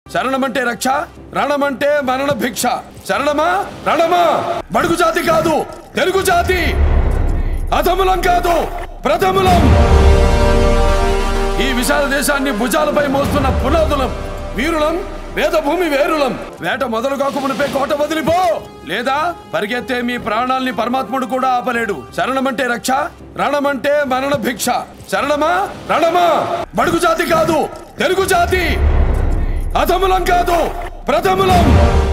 శరణమంటే రక్ష రణమంటే మరణ భిక్ష శరణమా రణమా బడుగు జాతి కాదు తెలుగు జాతి అధములం కాదు ప్రథములం ఈ విశాల దేశాన్ని భుజాలపై మోస్తున్న పునాదులం వీరులం వేదభూమి వేరులం వేట మొదలు కాకమునిపై కోట వదిలిపో లేదా పరిగెత్తే మీ ప్రాణాల్ని పరమాత్ముడు కూడా ఆపలేడు శరణమంటే రక్ష రణమంటే మరణ భిక్ష శరణమా రణమా బడుగు జాతి కాదు తెలుగు జాతి అధములం కాదు ప్రథములం